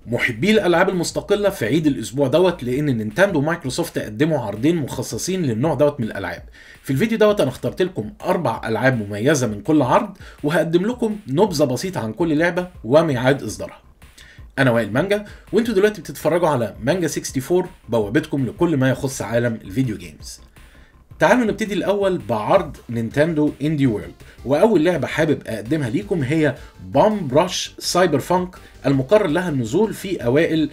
محبي الالعاب المستقله في عيد الاسبوع دوت لان نينتندو ومايكروسوفت قدموا عرضين مخصصين للنوع دوت من الالعاب في الفيديو دوت انا اخترت لكم اربع العاب مميزه من كل عرض وهقدم لكم نبذه بسيطه عن كل لعبه وميعاد اصدارها انا وائل مانجا وانتوا دلوقتي بتتفرجوا على مانجا 64 بوابتكم لكل ما يخص عالم الفيديو جيمز تعالوا نبتدي الاول بعرض نينتندو اندي وورلد واول لعبه حابب اقدمها ليكم هي بام براش سايبر فانك المقرر لها النزول في اوائل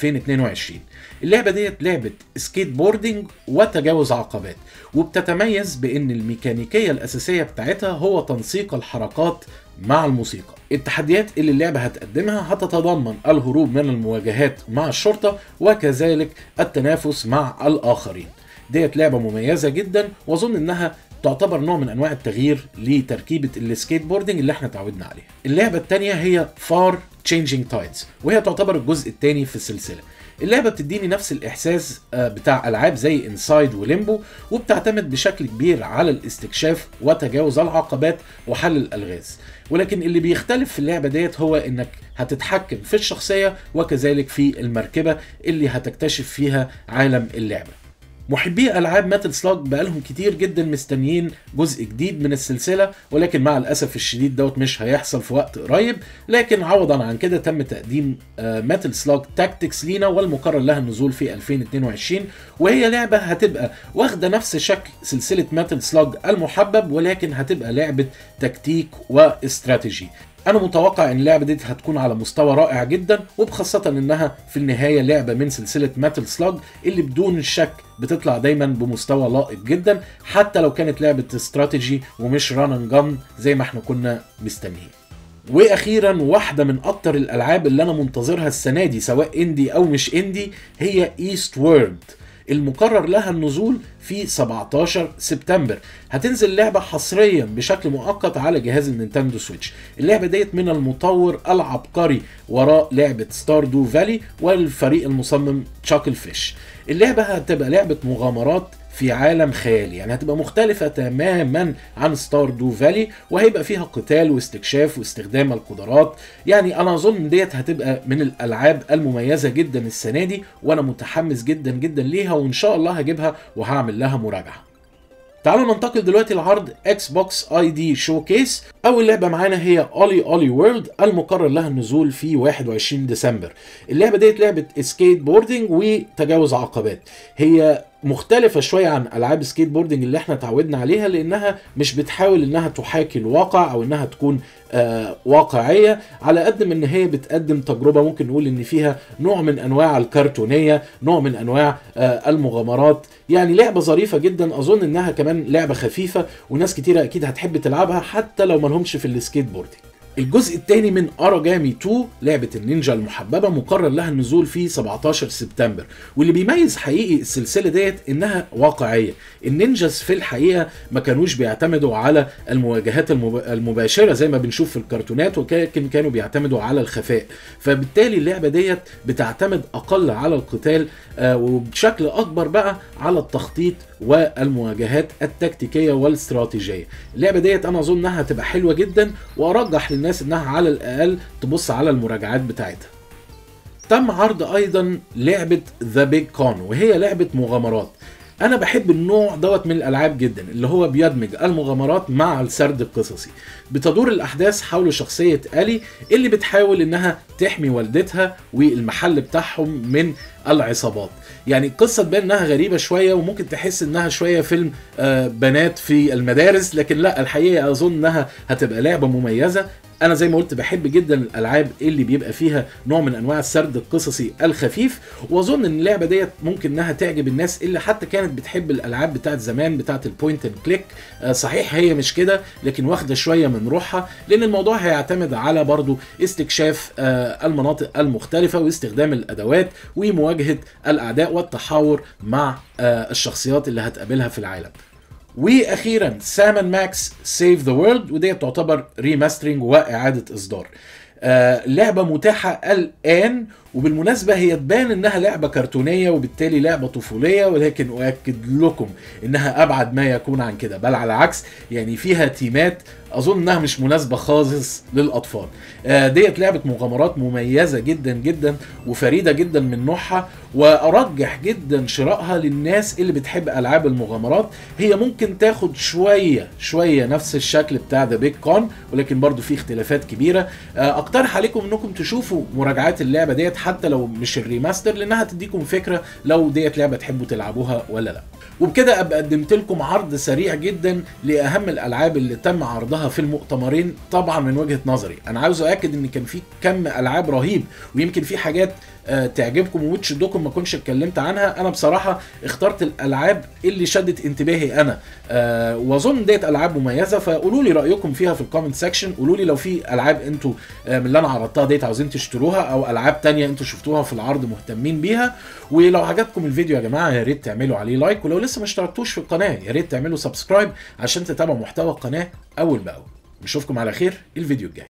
2022 اللعبه ديت لعبه سكيت بوردنج وتجاوز عقبات وبتتميز بان الميكانيكيه الاساسيه بتاعتها هو تنسيق الحركات مع الموسيقى التحديات اللي اللعبة هتقدمها هتتضمن الهروب من المواجهات مع الشرطة وكذلك التنافس مع الآخرين ديت لعبة مميزة جدا واظن انها تعتبر نوع من انواع التغيير لتركيبه السكيت بوردنج اللي احنا تعودنا عليها. اللعبه الثانيه هي فار تشينجينج تايدز وهي تعتبر الجزء الثاني في السلسله. اللعبه بتديني نفس الاحساس بتاع العاب زي انسايد وليمبو وبتعتمد بشكل كبير على الاستكشاف وتجاوز العقبات وحل الالغاز ولكن اللي بيختلف في اللعبه ديت هو انك هتتحكم في الشخصيه وكذلك في المركبه اللي هتكتشف فيها عالم اللعبه محبي العاب ماتل سلاج بقالهم كتير جدا مستنيين جزء جديد من السلسله ولكن مع الاسف الشديد دوت مش هيحصل في وقت قريب لكن عوضا عن كده تم تقديم ماتل سلاج تاكتكس لينا والمقرر لها النزول في 2022 وهي لعبه هتبقى واخده نفس شكل سلسله ماتل سلاج المحبب ولكن هتبقى لعبه تكتيك واستراتيجي انا متوقع ان اللعبه دي هتكون على مستوى رائع جدا وبخاصه انها في النهايه لعبه من سلسله ماتل سلاج اللي بدون شك بتطلع دايما بمستوى لائق جدا حتى لو كانت لعبه استراتيجي ومش ران اند جن زي ما احنا كنا مستنيين واخيرا واحده من اكتر الالعاب اللي انا منتظرها السنه دي سواء اندي او مش اندي هي ايست وورد المقرر لها النزول في 17 سبتمبر هتنزل لعبة حصريا بشكل مؤقت على جهاز النينتندو سويتش اللعبة ديت من المطور العبقري وراء لعبة ستاردو فالي والفريق المصمم تشاكل فيش اللعبة هتبقى لعبة مغامرات في عالم خيالي يعني هتبقى مختلفة تماما عن ستاردو فالي وهيبقى فيها قتال واستكشاف واستخدام القدرات يعني انا اظن ديت هتبقى من الالعاب المميزة جدا السنة دي وانا متحمس جدا جدا ليها وان شاء الله هجيبها وهعمل لها مراجعة تعالوا ننتقل دلوقتي لعرض اكس بوكس اي دي شو كيس اول لعبه معانا هي اولي اولي وورلد المقرر لها النزول في 21 ديسمبر اللعبه ديت لعبه سكيت بوردنج وتجاوز عقبات هي مختلفة شوية عن ألعاب سكيت بوردنج اللي احنا تعودنا عليها لأنها مش بتحاول إنها تحاكي الواقع أو إنها تكون آه واقعية على قد ما إن هي بتقدم تجربة ممكن نقول إن فيها نوع من أنواع الكرتونية نوع من أنواع آه المغامرات يعني لعبة ظريفة جدا أظن إنها كمان لعبة خفيفة وناس كتيرة أكيد هتحب تلعبها حتى لو ملهمش في السكيت بوردنج الجزء الثاني من اراجامي 2 لعبه النينجا المحببه مقرر لها النزول في 17 سبتمبر واللي بيميز حقيقي السلسله ديت انها واقعيه النينجاز في الحقيقه ما كانوش بيعتمدوا على المواجهات المباشره زي ما بنشوف في الكرتونات ولكن كانوا بيعتمدوا على الخفاء فبالتالي اللعبه ديت بتعتمد اقل على القتال وبشكل اكبر بقى على التخطيط والمواجهات التكتيكيه والاستراتيجيه اللعبه ديت انا اظن انها هتبقى حلوه جدا وارجح للناس انها على الاقل تبص على المراجعات بتاعتها تم عرض ايضا لعبه ذا بيج كون وهي لعبه مغامرات انا بحب النوع دوت من الالعاب جدا اللي هو بيدمج المغامرات مع السرد القصصي بتدور الاحداث حول شخصيه الي اللي بتحاول انها تحمي والدتها والمحل بتاعهم من العصابات يعني القصه تبان انها غريبه شويه وممكن تحس انها شويه فيلم آه بنات في المدارس لكن لا الحقيقه اظن انها هتبقى لعبه مميزه انا زي ما قلت بحب جدا الالعاب اللي بيبقى فيها نوع من انواع السرد القصصي الخفيف واظن ان اللعبه ديت ممكن انها تعجب الناس اللي حتى كانت بتحب الالعاب بتاعت زمان بتاعت البوينت اند كليك صحيح هي مش كده لكن واخده شويه من روحها لان الموضوع هيعتمد على برضو استكشاف المناطق المختلفه واستخدام الادوات ومواجهه الاعداء والتحاور مع الشخصيات اللي هتقابلها في العالم واخيرا سامن ماكس سيف ذا وورلد ودي تعتبر ريماسترنج واعاده اصدار آه لعبة متاحة الآن وبالمناسبة هي تبان إنها لعبة كرتونية وبالتالي لعبة طفولية ولكن أؤكد لكم إنها أبعد ما يكون عن كده بل على العكس يعني فيها تيمات اظن انها مش مناسبه خالص للاطفال آه، ديت لعبه مغامرات مميزه جدا جدا وفريده جدا من نوعها وارجح جدا شرائها للناس اللي بتحب العاب المغامرات هي ممكن تاخد شويه شويه نفس الشكل بتاع ذا بيج كون ولكن برضو في اختلافات كبيره آه، اقترح عليكم انكم تشوفوا مراجعات اللعبه ديت حتى لو مش الريماستر لانها تديكم فكره لو ديت لعبه تحبوا تلعبوها ولا لا وبكده ابقى قدمت لكم عرض سريع جدا لاهم الالعاب اللي تم عرضها في المؤتمرين طبعا من وجهه نظري انا عاوز اؤكد ان كان في كم العاب رهيب ويمكن في حاجات آه، تعجبكم وتشدكم ما كنتش اتكلمت عنها انا بصراحه اخترت الالعاب اللي شدت انتباهي انا آه، واظن ديت العاب مميزه فقولوا لي رايكم فيها في الكومنت سيكشن قولوا لي لو في العاب انتوا آه، من اللي انا عرضتها ديت عاوزين تشتروها او العاب تانية انتوا شفتوها في العرض مهتمين بيها ولو عجبكم الفيديو يا جماعه يا ريت تعملوا عليه لايك ولو لسه ما اشتركتوش في القناه يا ريت تعملوا سبسكرايب عشان تتابعوا محتوى القناه اول باول نشوفكم على خير الفيديو الجاي